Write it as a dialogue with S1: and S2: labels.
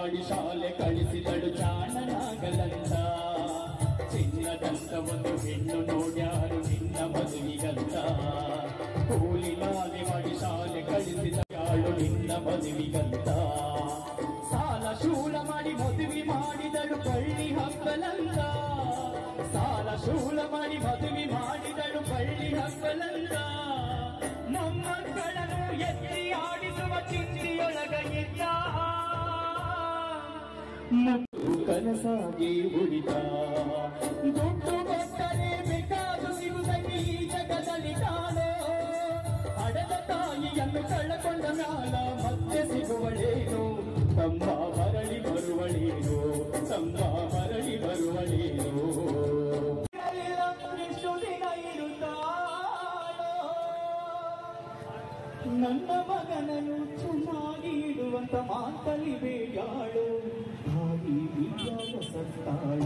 S1: ಮಾಡಿ ಶಾಲೆ ಕಳಿಸಿದಳು ಚಾಣನಾಗಲಂತ ಚಿನ್ನದಂತ ಒಂದು ಹೆಣ್ಣು ನೋಡ್ಯಾರು ನಿನ್ನ ಮದುವಿಗಂತ ಕೂಲಿನಾಲೆ ಮಾಡಿ ಶಾಲೆ ಕಳಿಸಿದಳು ನಿನ್ನ ಮದುವಿಗಂತ ಸಾಲ ಶೂಲ ಮಾಡಿ ಮದುವೆ ಮಾಡಿದಳು ಕಳ್ಳಿ ಹಕ್ಕಲಂತ ಸಾಲ ಶೂಲ ಮಾಡಿ ಮದುವೆ ಮಾಡಿದಳು ಕಳ್ಳಿ ಹಕ್ಕಲಂತ ಮೊಮ್ಮಕ್ಕಳನ್ನು ಎತ್ತಿ ಆಡಿಸುವ ಚಿಂತಿಯೊಳಗ ಇದ್ದ ಮುತ್ತು ಕನಸಾಗಿ ಉಳಿದ ದುಡ್ಡು ಕೊಟ್ಟರೆ ಬೇಕಾದು ಸಿಗುವುದಕ್ಕೆ ಈ ಜಗದಲ್ಲಿ ಕಾಣೋ ಹಡೆದ ತಾಯಿಯನ್ನು ಕಳ್ಳಕೊಂಡ ಮ್ಯಾಲ ಮತ್ತೆ ಸಿಗುವಳೇನು ತಮ್ಮ ಮರಳಿ ಬರುವಳೇನು ತಮ್ಮ ಮರಳಿ ಬರುವಳೇನು ಎಷ್ಟು ದಿನ ಇರುತ್ತಾಳೋ ನನ್ನ ಮಗನನ್ನು ಚೆನ್ನಾಗಿ ಇಡುವಂತ ಮಾತಲ್ಲಿ ಬೇಯಾಳು ಹಾಗೆ ಬಿದ್ದಾಗ ಸತ್ತಾಳು